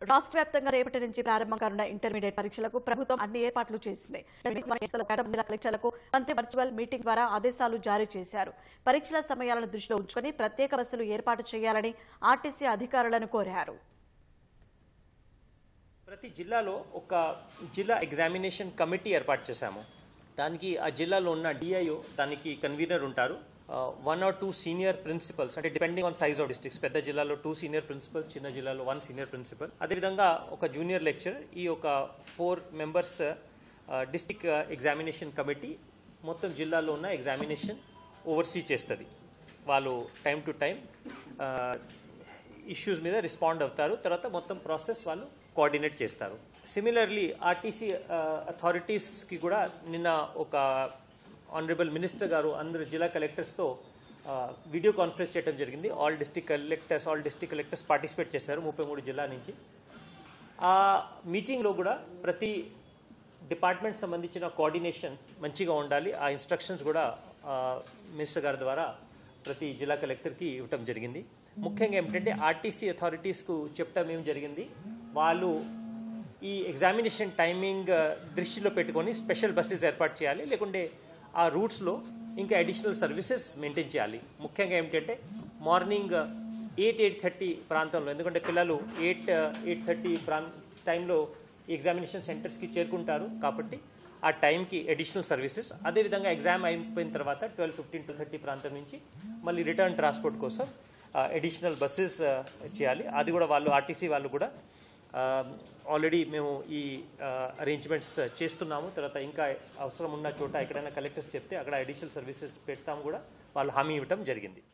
రాష్ట్ర వ్యాప్తంగా రేపటి నుంచి ప్రారంభం కానున్న ఇంటర్మీడియట్ పరీక్షలకు ప్రభుత్వం అన్ని ఏర్పాట్లు చేసింది కలెక్టర్లకు మంత్రి వర్చువల్ మీటింగ్ ద్వారా ఆదేశాలు జారీ చేశారు పరీక్షల సమయాలను దృష్టిలో ఉంచుకుని ప్రత్యేక బస్సులు ఏర్పాటు చేయాలని ఆర్టీసీ అధికారులను కోరారు ప్రతి జిల్లాలో ఒక జిల్లా ఎగ్జామినేషన్ కమిటీ ఏర్పాటు చేశాము దానికి ఆ జిల్లాలో ఉన్న డిఐఓ దానికి కన్వీనర్ ఉంటారు one or two senior principals అంటే depending on size of districts పెద్ద జిల్లాలో టూ సీనియర్ ప్రిన్సిపల్స్ చిన్న జిల్లాలో వన్ సీనియర్ ప్రిన్సిపల్ అదేవిధంగా ఒక జూనియర్ లెక్చరర్ ఈ ఒక four members district examination committee మొత్తం జిల్లాలో ఉన్న ఎగ్జామినేషన్ ఓవర్సీ చేస్తుంది వాళ్ళు టైం టు టైం ఇష్యూస్ మీద రెస్పాండ్ అవుతారు తర్వాత మొత్తం ప్రాసెస్ వాళ్ళు కోఆర్డినేట్ చేస్తారు సిమిలర్లీ ఆర్టీసీ అథారిటీస్కి కూడా నిన్న ఒక ఆనరబుల్ మినిస్టర్ గారు అందరు జిల్లా కలెక్టర్స్తో వీడియో కాన్ఫరెన్స్ చేయడం జరిగింది all district collectors all district collectors participate చేశారు ముప్పై మూడు జిల్లా నుంచి ఆ మీటింగ్లో కూడా ప్రతి డిపార్ట్మెంట్ సంబంధించిన కోఆర్డినేషన్ మంచిగా ఉండాలి ఆ ఇన్స్ట్రక్షన్స్ కూడా మినిస్టర్ గారి ద్వారా ప్రతి జిల్లా కలెక్టర్కి ఇవ్వటం జరిగింది ముఖ్యంగా ఏమిటంటే ఆర్టీసీ అథారిటీస్కు చెప్పడం ఏం జరిగింది వాళ్ళు ఈ ఎగ్జామినేషన్ టైమింగ్ దృష్టిలో పెట్టుకొని స్పెషల్ బస్సెస్ ఏర్పాటు చేయాలి లేకుంటే ఆ రూట్స్లో ఇంకా అడిషనల్ సర్వీసెస్ మెయింటైన్ చేయాలి ముఖ్యంగా ఏమిటంటే మార్నింగ్ ఎయిట్ ఎయిట్ థర్టీ ప్రాంతంలో ఎందుకంటే పిల్లలు ఎయిట్ ఎయిట్ థర్టీ ప్రాంత టైంలో ఎగ్జామినేషన్ సెంటర్స్కి చేరుకుంటారు కాబట్టి ఆ టైంకి అడిషనల్ సర్వీసెస్ అదేవిధంగా ఎగ్జామ్ అయిపోయిన తర్వాత ట్వెల్వ్ ఫిఫ్టీన్ టు థర్టీ ప్రాంతం నుంచి మళ్ళీ రిటర్న్ ట్రాన్స్పోర్ట్ కోసం అడిషనల్ బస్సెస్ చేయాలి అది కూడా వాళ్ళు ఆర్టీసీ వాళ్ళు కూడా ఆల్రెడీ మేము ఈ అరేంజ్మెంట్స్ చేస్తున్నాము తర్వాత ఇంకా అవసరం ఉన్న చోట ఎక్కడైనా కలెక్టర్స్ చెప్తే అక్కడ అడిషనల్ సర్వీసెస్ పెడతాము కూడా వాళ్ళు హామీ ఇవ్వటం జరిగింది